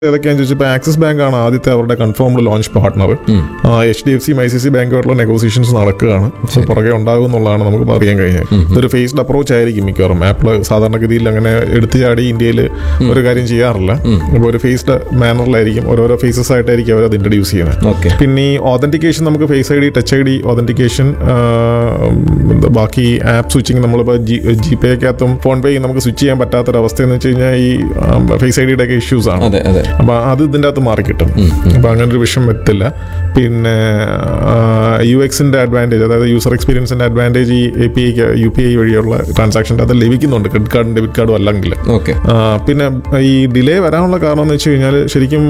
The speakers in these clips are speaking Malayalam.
ഏതൊക്കെയാണെന്ന് ചോദിച്ചപ്പോൾ ആക്സിസ് ബാങ്ക് ആണ് ആദ്യത്തെ അവരുടെ confirmed launch partner H D F C I C C ബാങ്കുമായിട്ടുള്ള നെഗോസിയേഷൻസ് നടക്കുകയാണ് So, പുറകെ ഉണ്ടാകും എന്നുള്ളതാണ് നമുക്ക് അറിയാൻ കഴിഞ്ഞത് ഇതൊരു ഫേസ്ഡ് അപ്രോച്ച് ആയിരിക്കും മിക്കവാറും ആപ്പിൾ സാധാരണഗതിയിൽ അങ്ങനെ എടുത്തു ചാടി ഇന്ത്യയിൽ ഒരു കാര്യം ചെയ്യാറില്ല ഇപ്പോൾ ഒരു ഫേസ്ഡ് മാനറിലായിരിക്കും ഓരോരോ ഫേസസ് ആയിട്ടായിരിക്കും അവർ അത് ഇൻട്രൊഡ്യൂസ് ചെയ്യുന്നത് ഓക്കെ പിന്നെ ഈ ഓതന്റിക്കേഷൻ നമുക്ക് face I D touch I D authentication ബാക്കി ആപ്പ് സ്വിച്ചിങ് നമ്മളിപ്പോൾ ജി ജി പേക്കകത്തും ഫോൺ പേ നമുക്ക് സ്വിച്ച് ചെയ്യാൻ പറ്റാത്തൊരവസ്ഥ എന്ന് വെച്ച് കഴിഞ്ഞാൽ ഈ ഫേസ് ഐ ഡിയുടെ ഒക്കെ ഇഷ്യൂസ് ആണ് അതെ അതെ അപ്പൊ അത് ഇതിൻ്റെ അകത്ത് മാറി കിട്ടും അപ്പൊ അങ്ങനെ ഒരു വിഷയം വരത്തില്ല പിന്നെ യു എക്സിന്റെ അഡ്വാൻറ്റേജ് അതായത് യൂസർ എക്സ്പീരിയൻസിന്റെ അഡ്വാൻറ്റേജ് ഈ A P I U P I വഴിയുള്ള ട്രാൻസാക്ഷൻ്റെ അത് ലഭിക്കുന്നുണ്ട് ക്രെഡിറ്റ് കാർഡും ഡെബിറ്റ് കാർഡും അല്ലെങ്കിൽ ഓക്കെ ആ, പിന്നെ ഈ ഡിലേ വരാനുള്ള കാരണം എന്ന് വെച്ച് കഴിഞ്ഞാൽ ശരിക്കും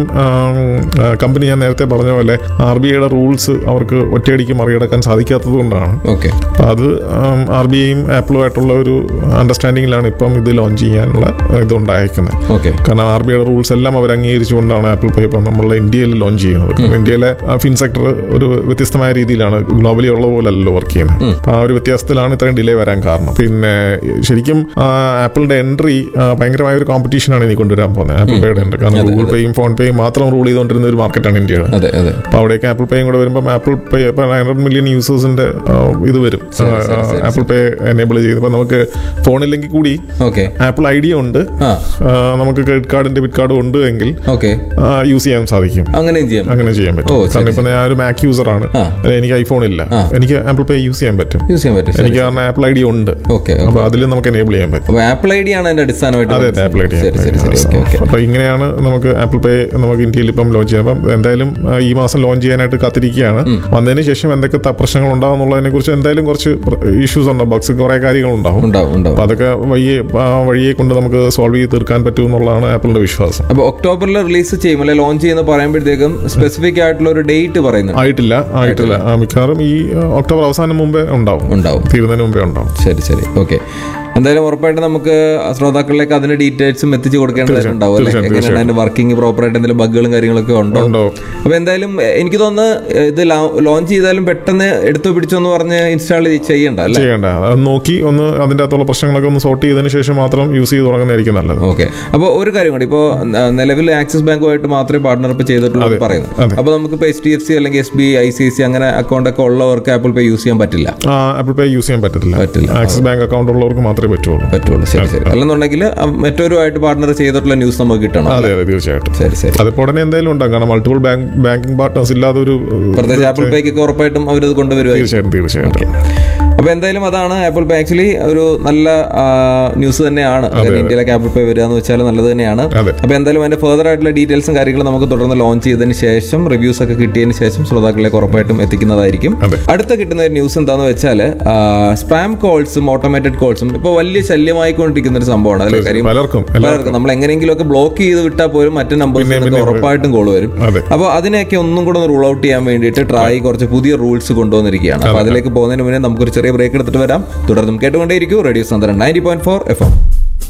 കമ്പനി ഞാൻ നേരത്തെ പറഞ്ഞ പോലെ ആർ ബി ഐയുടെ റൂൾസ് അവർക്ക് ഒറ്റയടിക്ക് മറികടക്കാൻ സാധിക്കാത്തത് കൊണ്ടാണ് ഓക്കെ അപ്പം അത് ആർ ബി ഐയും ആപ്പിളുമായിട്ടുള്ള ഒരു അണ്ടർസ്റ്റാൻഡിങ്ങിലാണ് ഇപ്പം ഇത് ലോഞ്ച് ചെയ്യാനുള്ള ഇത് ഉണ്ടായിരിക്കുന്നത് ഓക്കെ കാരണം ആർ ബി ഐയുടെ റൂൾസ് എല്ലാം അവർ അംഗീകരിച്ചുകൊണ്ടാണ് ആപ്പിൾ പേ ഇപ്പം നമ്മളുടെ ഇന്ത്യയിൽ ലോഞ്ച് ചെയ്യുന്നത് കാരണം ഇന്ത്യയിലെ ഫിൻ സെക്ടർ ഒരു വ്യത്യസ്തമായ രീതിയിലാണ് ഗ്ലോബലി ഉള്ള പോലല്ലോ വർക്ക് ചെയ്യുന്നത് അപ്പം ആ ഒരു വ്യത്യാസത്തിലാണ് ഇത്രയും ഡിലേ വരാൻ കാരണം പിന്നെ ശരിക്കും ആപ്പിളിന്റെ എൻട്രി ഭയങ്കരമായ ഒരു കോമ്പറ്റീഷനാണ് ഇനി കൊണ്ടുവരാൻ പോകുന്നത് ആപ്പിൾ പേയുടെ എൻട്രി കാരണം ഗൂഗിൾ പേയും ഫോൺ പേയും മാത്രം റൂൾ ചെയ്തുകൊണ്ടിരുന്ന ഒരു മാർക്കറ്റാണ് ഇന്ത്യയുടെ അതെ അതെ അപ്പോൾ അവിടേക്ക് ആപ്പിൾ പേയും കൂടെ വരുമ്പോൾ ആപ്പിൾ പേ ഇപ്പോൾ നയൻ ഹൺഡ്രഡ് മില്യൺ യൂസേഴ്സിന്റെ ഇത് വരും ആപ്പിൾ പേ എനേബിൾ ചെയ്ത് ഇപ്പം നമുക്ക് ഫോണില്ലെങ്കിൽ കൂടി ഓക്കെ ആപ്പിൾ ഐഡിയ ഉണ്ട് ആ ആ, നമുക്ക് ക്രെഡിറ്റ് കാർഡും ഡെബിറ്റ് കാർഡും ഉണ്ട് എങ്കിൽ ഓക്കെ യൂസ് ചെയ്യാൻ സാധിക്കും അങ്ങനെയും ചെയ്യാം അങ്ങനെ ചെയ്യാൻ ഓ, പറ്റും ശരി, കാരണം ഇപ്പൊ ഞാൻ ഒരു മാക് യൂസറാണ് ആ. എനിക്ക് ഐഫോൺ ഇല്ല ആ. എനിക്ക് ആപ്പിൾ പേ യൂസ് ചെയ്യാൻ പറ്റും യൂസ് ചെയ്യാൻ പറ്റും എനിക്ക് കാരണം ആപ്പിൾ ഐഡിയ ഉണ്ട് ഓക്കെ അപ്പൊ അതിൽ നമുക്ക് എനേബിൾ ചെയ്യാൻ പറ്റും അപ്പൊ ആപ്പിൾ ഐ ഡി ആണ് അതിന്റെ അടിസ്ഥാനമായിട്ട് അതെ അതെ ആപ്പിൾ ഐഡിയ ശരി ശരി ശരി ഓക്കെ ഓക്കെ അപ്പൊ ഇങ്ങനെയാണ് നമുക്ക് ആപ്പിൾ പേ നമുക്ക് ഇന്ത്യയിൽ ഇപ്പം ലോഞ്ച് ചെയ്യാം അപ്പം എന്തായാലും ആ, ഈ മാസം ലോഞ്ച് ചെയ്യാനായിട്ട് കാത്തിരിക്കുകയാണ് വന്നതിന് ശേഷം എന്തൊക്കെ ത- പ്രശ്നങ്ങൾ ഉണ്ടാവും എന്നുള്ളതിനെ കുറിച്ച് എന്തായാലും കുറച്ച് ഇഷ്യൂസ് ഉണ്ടാവും ബഗ്സ് കുറെ കാര്യങ്ങൾ ഉണ്ടാവും ഉണ്ടാവും ഉണ്ടാവും അപ്പൊ അതൊക്കെ വഴിയെ ആ വഴിയെ കൊണ്ട് നമുക്ക് സോൾവ് ചെയ്ത് തീർക്കാൻ പറ്റും എന്നുള്ളതാണ് ആപ്പിളിന്റെ വിശ്വാസം അപ്പൊ ഒക്ടോബറിൽ റിലീസ് ചെയ്യും അല്ലെ ലോഞ്ച് ചെയ്യുന്ന പറയുമ്പോഴത്തേക്കും സ്പെസിഫിക് ആയിട്ടുള്ള ഒരു ഡേറ്റ് പറയുന്നുണ്ട് ആയിട്ടില്ല ആയിട്ടില്ല ആ, മിക്കവാറും ഈ ആ, ഒക്ടോബർ അവസാനം മുമ്പേ ഉണ്ടാവും ഉണ്ടാവും തീരുന്നതിന് മുമ്പേ ഉണ്ടാവും ശരി ശരി ഓക്കെ എന്തായാലും ഉറപ്പായിട്ട് നമുക്ക് ശ്രോതാക്കളിലേക്ക് അതിന്റെ ഡീറ്റെയിൽസും എത്തിച്ചു കൊടുക്കേണ്ടതായിട്ടുണ്ടാവും അല്ലെ തീർച്ചയായും, എങ്ങനെയാണ് അതിന്റെ വർക്കിംഗ് പ്രോപ്പറായിട്ട് എന്തെങ്കിലും ബഗ്ഗുകളും കാര്യങ്ങളൊക്കെ ഉണ്ടോ ഉണ്ടാവും അപ്പൊ എന്തായാലും എ, എനിക്ക് തോന്നുന്നു ഇത് ലോഞ്ച് ചെയ്താലും പെട്ടെന്ന് എടുത്തു പിടിച്ചു എന്ന് പറഞ്ഞ് ഇൻസ്റ്റാൾ ചെയ്യണ്ട അല്ലെ ചെയ്യേണ്ട അത് നോക്കി ഒന്ന് അതിന്റെ അകത്തുള്ള പ്രശ്നങ്ങളൊക്കെ ഒന്ന് സോർട്ട് ചെയ്തതിന് ശേഷം മാത്രം യൂസ് ചെയ്ത് തുടങ്ങുന്നതായിരിക്കും നല്ലത് ഓക്കെ അപ്പോൾ ഒരു കാര്യം കൂടി ഇപ്പോൾ നിലവിൽ ആക്സിസ് ബാങ്കുമായിട്ട് മാത്രമേ പാർട്ണർഷിപ്പ് ചെയ്തിട്ടുള്ളൂ എന്ന് പറയുന്നത് അതെ. അപ്പോൾ നമുക്ക് ഇപ്പോൾ എച്ച് ഡി എഫ് സി അല്ലെങ്കിൽ S B I C C അങ്ങനെ അക്കൗണ്ട് ഒക്കെ ഉള്ളവർക്ക് ആപ്പിൾ പേ യൂസ് ചെയ്യാൻ പറ്റില്ല ആ, ആപ്പിൾ പേ യൂസ് ചെയ്യാൻ പറ്റത്തില്ല പറ്റില്ല. ആക്സിസ് ബാങ്ക് അക്കൗണ്ട് ഉള്ളവർക്ക് മാത്രമേ പറ്റുള്ളൂ പറ്റുള്ളൂ ശരി ശരി അല്ലെന്നുണ്ടെങ്കിൽ മറ്റൊരുമായിട്ട് പാർട്ണർ ചെയ്തിട്ടുള്ള ന്യൂസ് നമുക്ക് കിട്ടണം അതെ അതെ തീർച്ചയായിട്ടും ശരി ശരി അതിപ്പോ ഉടനെ എന്തായാലും ഉണ്ടാകും കാരണം മൾട്ടിപ്പിൾ ബാങ്ക് ബാങ്കിങ് പാർട്ട്നേഴ്സ് ഇല്ലാതെ ഒരു പ്രത്യേകിച്ച് ആപ്പിൾ പേക്കൊക്കെ ഉറപ്പായിട്ടും അവരത് കൊണ്ടുവരുമായിരിക്കും തീർച്ചയായിട്ടും തീർച്ചയായിട്ടും അപ്പൊ എന്തായാലും അതാണ് ആപ്പിൾ പേ ആക്ച്വലി ഒരു നല്ല ന്യൂസ് തന്നെയാണ് കാരണം ഇന്ത്യയിലേക്ക് ആപ്പിൾ പേ വരിക എന്ന് വെച്ചാൽ നല്ലത് തന്നെയാണ് അതെ. അപ്പൊ എന്തായാലും അതിന്റെ ഫെർദർ ആയിട്ടുള്ള ഡീറ്റെയിൽസും കാര്യങ്ങളും നമുക്ക് തുടർന്ന് ലോഞ്ച് ചെയ്തതിന് ശേഷം റിവ്യൂസ് ഒക്കെ കിട്ടിയതിന് ശേഷം ശ്രോതാക്കളിലേക്ക് ഉറപ്പായിട്ടും എത്തിക്കുന്നതായിരിക്കും അതെ. അടുത്ത കിട്ടുന്ന ഒരു ന്യൂസ് എന്താന്ന് വെച്ചാൽ സ്പാം കോൾസും ഓട്ടോമേറ്റഡ് കോൾസും ഇപ്പൊ വലിയ ശല്യമായിക്കൊണ്ടിരിക്കുന്ന ഒരു സംഭവമാണ് അതിലെ കാര്യം പലർക്കും പലർക്കും നമ്മൾ എങ്ങനെയെങ്കിലും ഒക്കെ ബ്ലോക്ക് ചെയ്ത് വിട്ടാൽ പോലും മറ്റു നമ്പേഴ്സിനൊക്കെ ഉറപ്പായിട്ടും കോൾ വരും അതെ അപ്പോൾ അതിനെയൊക്കെ ഒന്നും കൂടെ ഒന്ന് റൂൾ ഔട്ട് ചെയ്യാൻ വേണ്ടിയിട്ട് ട്രായ് കുറച്ച് പുതിയ റൂൾസ് കൊണ്ടുവന്നിരിക്കുകയാണ് അപ്പോൾ അതിലേക്ക് പോകുന്നതിന് മുന്നേ നമുക്കൊരു ചെറിയ ബ്രേക്ക് എടുത്തിട്ട് വരാം തുടർന്നും കേട്ടുകൊണ്ടേയിരിക്കും റേഡിയോ സന്ദർഭം ninety point four F M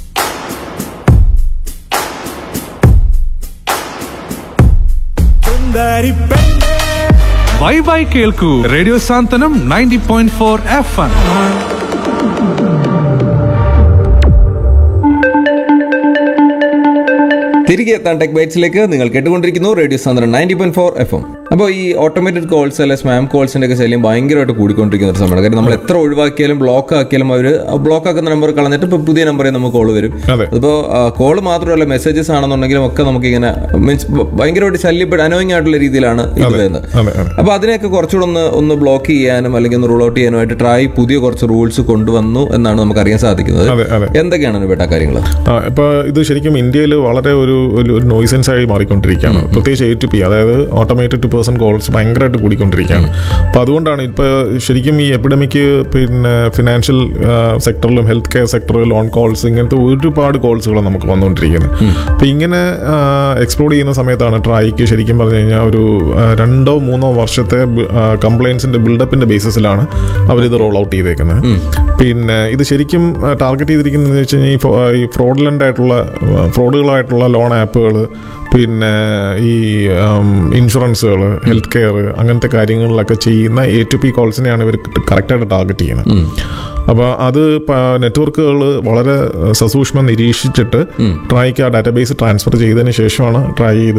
bye bye കേൾക്കൂ radio Santhwanam ninety point four F M തിരികെ എത്താൻ ടെക് ബൈറ്റ്സിലേക്ക് നിങ്ങൾ കേട്ടുകൊണ്ടിരിക്കുന്നു റേഡിയോ സാന്ദ്രൻ ninety point four F M അപ്പോൾ ഈ ഓട്ടോമേറ്റഡ് കോൾസ് അല്ലെ സ്പാം കോൾസിന്റെ ഒക്കെ ശല്യം ഭയങ്കരമായിട്ട് കൂടിക്കൊണ്ടിരിക്കുന്ന ഒരു സമയമാണ് കാര്യം നമ്മൾ എത്ര ഒഴിവാക്കിയാലും ബ്ലോക്ക് ആക്കിയാലും അവർ ബ്ലോക്ക് ആക്കുന്ന നമ്പർ കളഞ്ഞിട്ട് ഇപ്പോൾ പുതിയ നമ്പറിൽ നമുക്ക് കോൾ വരും അതെ അതിപ്പോൾ കോൾ മാത്രമല്ല മെസ്സേജസ് ആണെന്നുണ്ടെങ്കിലും ഒക്കെ നമുക്ക് ഇങ്ങനെ മീൻസ് ഭയങ്കരമായിട്ട് ശല്യപ്പെട്ട് അനോയിങ് ആയിട്ടുള്ള രീതിയിലാണ് ഇത് വരുന്നത് അതെ അതെ അപ്പൊ അതിനെയൊക്കെ കുറച്ചുകൂടെ ഒന്ന് ഒന്ന് ബ്ലോക്ക് ചെയ്യാനും അല്ലെങ്കിൽ ഒന്ന് റൂൾ ഔട്ട് ചെയ്യാനുമായിട്ട് ട്രായ് പുതിയ കുറച്ച് റൂൾസ് കൊണ്ടുവന്നു എന്നാണ് നമുക്ക് അറിയാൻ സാധിക്കുന്നത് അതെ അതെ എന്തൊക്കെയാണ് ബേട്ട കാര്യങ്ങൾ ആ ഇപ്പൊ ഇത് ശരിക്കും ഇന്ത്യയിൽ വളരെ ഒരു ഒരു നോയ്സൻസ് ആയി മാറിക്കൊണ്ടിരിക്കുകയാണ് പ്രത്യേകിച്ച് എ ടു പി അതായത് ഓട്ടോമേറ്റഡ് ടു പേഴ്സൺ കോൾസ് ഭയങ്കരമായിട്ട് കൂടിക്കൊണ്ടിരിക്കുകയാണ് അപ്പൊ അതുകൊണ്ടാണ് ഇപ്പൊ ശരിക്കും ഈ എപ്പിഡമിക് പിന്നെ ഫിനാൻഷ്യൽ സെക്ടറിലും ഹെൽത്ത് കെയർ സെക്ടറിൽ ലോൺ കോൾസ് ഇങ്ങനത്തെ ഒരുപാട് കോൾസുകൾ നമുക്ക് വന്നുകൊണ്ടിരിക്കുന്നത് അപ്പൊ ഇങ്ങനെ എക്സ്പ്ലോർ ചെയ്യുന്ന സമയത്താണ് ട്രായിക്ക് ശരിക്കും പറഞ്ഞു കഴിഞ്ഞാൽ ഒരു ആ, രണ്ടോ മൂന്നോ വർഷത്തെ കംപ്ലൈൻസിന്റെ ബിൽഡപ്പിന്റെ ബേസിസിലാണ് അവരിത് റോൾ ഔട്ട് ചെയ്തേക്കുന്നത് പിന്നെ ഇത് ശരിക്കും ടാർഗറ്റ് ചെയ്തിരിക്കുന്നത് വെച്ച് കഴിഞ്ഞാൽ ഈ ഫോ- ഈ ഫ്രോഡുലൻ്റ് ആയിട്ടുള്ള ഫ്രോഡുകളായിട്ടുള്ള ലോൺ ആപ്പുകൾ പിന്നെ ഈ ഇൻഷുറൻസുകൾ ഹെൽത്ത് കെയർ അങ്ങനത്തെ കാര്യങ്ങളിലൊക്കെ ചെയ്യുന്ന എ ടു പി കോൾസിനെയാണ് ഇവർ കറക്റ്റായിട്ട് ടാർഗറ്റ് ചെയ്യുന്നത് അപ്പോൾ അത് നെറ്റ്വർക്കുകൾ വളരെ സസൂക്ഷ്മം നിരീക്ഷിച്ചിട്ട് ട്രൈക്ക് ആ ഡാറ്റാബേസ് ട്രാൻസ്ഫർ ചെയ്തതിന് ശേഷമാണ് ട്രൈ ചെയ്ത്